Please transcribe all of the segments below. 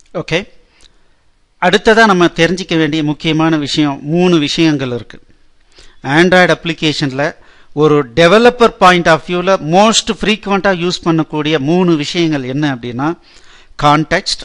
okay அடுத்ததாக நம்ம தெரிஞ்சிக்க வேண்டிய முக்கியமான விஷயம் மூணு விஷயங்கள் இருக்கு ஆண்ட்ராய்டு அப்ளிகேஷனில் ஒரு டெவலப்பர் பாயிண்ட் ஆஃப் வியூவில் மோஸ்ட் ஃப்ரீக்வெண்ட்டாக யூஸ் பண்ணக்கூடிய மூணு விஷயங்கள் என்ன அப்படின்னா கான்டெக்ஸ்ட்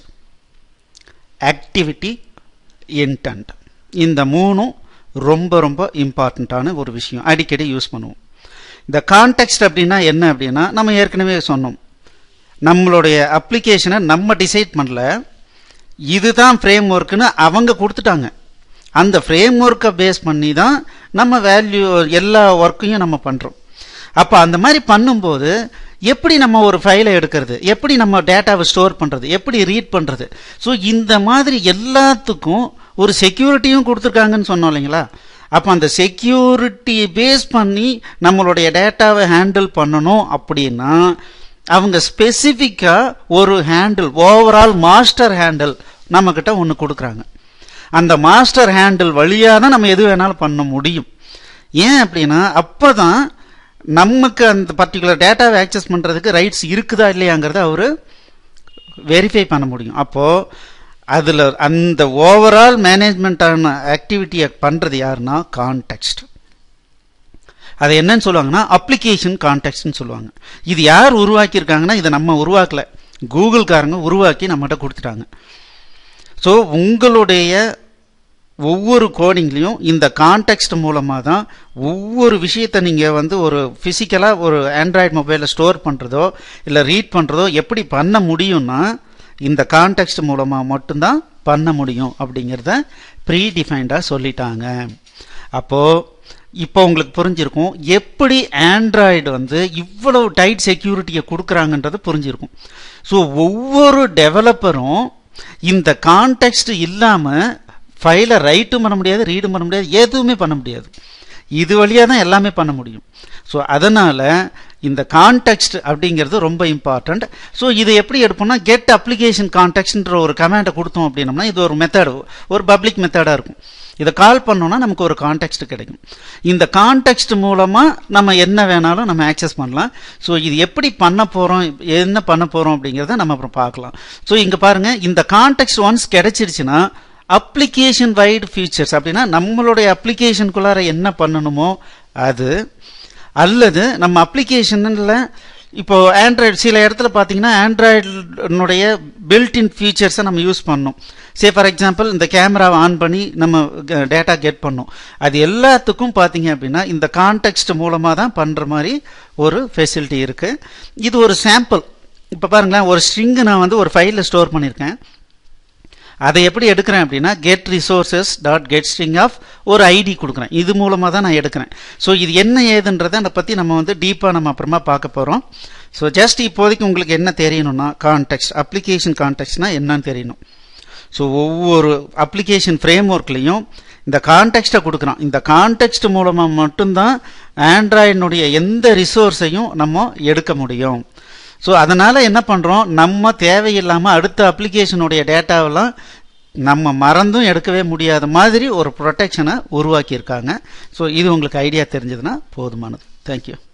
ஆக்டிவிட்டி இன்டென்ட் இந்த மூணும் ரொம்ப ரொம்ப இம்பார்ட்டண்ட்டான ஒரு விஷயம் அடிக்கடி யூஸ் பண்ணுவோம் இந்த கான்டெக்ஸ்ட் அப்படின்னா என்ன அப்படின்னா நம்ம ஏற்கனவே சொன்னோம் நம்மளுடைய அப்ளிகேஷனை நம்ம டிசைட் பண்ணல இதுதான் ஃப்ரேம் ஒர்க்குன்னு அவங்க கொடுத்துட்டாங்க அந்த ஃப்ரேம் ஒர்க்கை பேஸ் பண்ணி தான் நம்ம வேல்யூ எல்லா ஒர்க்கையும் நம்ம பண்ணுறோம் அப்போ அந்த மாதிரி பண்ணும்போது எப்படி நம்ம ஒரு ஃபைலை எடுக்கிறது எப்படி நம்ம டேட்டாவை ஸ்டோர் பண்ணுறது எப்படி ரீட் பண்ணுறது ஸோ இந்த மாதிரி எல்லாத்துக்கும் ஒரு செக்யூரிட்டியும் கொடுத்துருக்காங்கன்னு சொன்னோம் இல்லைங்களா அப்போ அந்த செக்யூரிட்டி பேஸ் பண்ணி நம்மளுடைய டேட்டாவை ஹேண்டில் பண்ணணும் அப்படின்னா அவங்க ஸ்பெசிஃபிக்காக ஒரு ஹேண்டில் ஓவரால் மாஸ்டர் ஹேண்டில் நம்மக்கிட்ட ஒன்று கொடுக்குறாங்க அந்த மாஸ்டர் ஹேண்டில் வழியாக தான் நம்ம எது வேணாலும் பண்ண முடியும் ஏன் அப்படின்னா அப்போ தான் நமக்கு அந்த பர்டிகுலர் டேட்டாவை ஆக்சஸ் பண்ணுறதுக்கு ரைட்ஸ் இருக்குதா இல்லையாங்கிறத அவர் வெரிஃபை பண்ண முடியும் அப்போது அதில் அந்த ஓவரால் மேனேஜ்மெண்ட்டான ஆக்டிவிட்டியை பண்ணுறது யாருன்னா கான்டெக்ஸ்ட் அதை என்னன்னு சொல்லுவாங்கன்னா அப்ளிகேஷன் கான்டெக்ட்னு சொல்லுவாங்க இது யார் உருவாக்கியிருக்காங்கன்னா இதை நம்ம உருவாக்கல கூகுள்காரங்க உருவாக்கி நம்மகிட்ட கொடுத்துட்டாங்க ஸோ உங்களுடைய ஒவ்வொரு கோடிங்லேயும் இந்த கான்டெக்ஸ்ட் மூலமாக தான் ஒவ்வொரு விஷயத்தை நீங்கள் வந்து ஒரு ஃபிசிக்கலாக ஒரு ஆண்ட்ராய்டு மொபைலில் ஸ்டோர் பண்ணுறதோ இல்லை ரீட் பண்ணுறதோ எப்படி பண்ண முடியும்னா இந்த கான்டெக்ஸ்ட் மூலமாக மட்டும்தான் பண்ண முடியும் அப்படிங்கிறத ப்ரீ டிஃபைன்டாக சொல்லிட்டாங்க அப்போது இப்போ உங்களுக்கு புரிஞ்சிருக்கும் எப்படி ஆண்ட்ராய்டு வந்து இவ்வளவு டைட் செக்யூரிட்டியை கொடுக்குறாங்கன்றது புரிஞ்சிருக்கும் ஸோ ஒவ்வொரு டெவலப்பரும் இந்த கான்டெக்ஸ்ட் இல்லாமல் ஃபைலை ரைட்டும் பண்ண முடியாது ரீடும் பண்ண முடியாது எதுவுமே பண்ண முடியாது இது வழியாக தான் எல்லாமே பண்ண முடியும் ஸோ அதனால் இந்த கான்டெக்ஸ்ட் அப்படிங்கிறது ரொம்ப இம்பார்ட்டண்ட் ஸோ இதை எப்படி எடுப்போம்னா கெட் அப்ளிகேஷன் கான்டெக்ட்ன்ற ஒரு கமாண்டை கொடுத்தோம் அப்படின்னம்னா இது ஒரு மெத்தடு ஒரு பப்ளிக் மெத்தடாக இருக்கும் இதை கால் பண்ணோம்னா நமக்கு ஒரு கான்டெக்ட் கிடைக்கும் இந்த கான்டெக்ட் மூலமாக நம்ம என்ன வேணாலும் நம்ம ஆக்சஸ் பண்ணலாம் ஸோ இது எப்படி பண்ண போகிறோம் என்ன பண்ண போகிறோம் அப்படிங்கிறத நம்ம அப்புறம் பார்க்கலாம் ஸோ இங்கே பாருங்கள் இந்த கான்டெக்ட் ஒன்ஸ் கிடைச்சிருச்சுன்னா அப்ளிகேஷன் வைடு ஃபீச்சர்ஸ் அப்படின்னா நம்மளுடைய அப்ளிகேஷனுக்குள்ளார என்ன பண்ணணுமோ அது அல்லது நம்ம அப்ளிகேஷனில் இப்போ ஆண்ட்ராய்டு சில இடத்துல பார்த்தீங்கன்னா ஆண்ட்ராய்டுனுடைய பில்ட்இன் ஃபீச்சர்ஸை நம்ம யூஸ் பண்ணோம் சே ஃபார் எக்ஸாம்பிள் இந்த கேமராவை ஆன் பண்ணி நம்ம டேட்டா கெட் பண்ணோம் அது எல்லாத்துக்கும் பார்த்தீங்க அப்படின்னா இந்த கான்டெக்ட் மூலமாக தான் பண்ணுற மாதிரி ஒரு ஃபெசிலிட்டி இருக்குது இது ஒரு சாம்பிள் இப்போ பாருங்களேன் ஒரு ஸ்ட்ரிங்கு நான் வந்து ஒரு ஃபைலில் ஸ்டோர் பண்ணியிருக்கேன் அதை எப்படி எடுக்கிறேன் அப்படின்னா get resources dot get string of ஒரு ஐடி கொடுக்குறேன் இது மூலமாக தான் நான் எடுக்கிறேன் ஸோ இது என்ன ஏதுன்றதை அதை பற்றி நம்ம வந்து டீப்பாக நம்ம அப்புறமா பார்க்க போகிறோம் ஸோ ஜஸ்ட் இப்போதைக்கு உங்களுக்கு என்ன தெரியணும்னா கான்டெக்ட் அப்ளிகேஷன் கான்டெக்ட்னா என்னன்னு தெரியணும் ஸோ ஒவ்வொரு அப்ளிகேஷன் ஃப்ரேம் ஒர்க்லேயும் இந்த கான்டெக்ட்டை கொடுக்குறோம் இந்த கான்டெக்ட் மூலமாக மட்டும்தான் ஆண்ட்ராய்டினுடைய எந்த ரிசோர்ஸையும் நம்ம எடுக்க முடியும் ஸோ அதனால் என்ன பண்ணுறோம் நம்ம தேவையில்லாமல் அடுத்த அப்ளிகேஷனுடைய டேட்டாவெல்லாம் நம்ம மறந்தும் எடுக்கவே முடியாத மாதிரி ஒரு ப்ரொடெக்ஷனை உருவாக்கியிருக்காங்க ஸோ இது உங்களுக்கு ஐடியா தெரிஞ்சதுன்னா போதுமானது தேங்க்யூ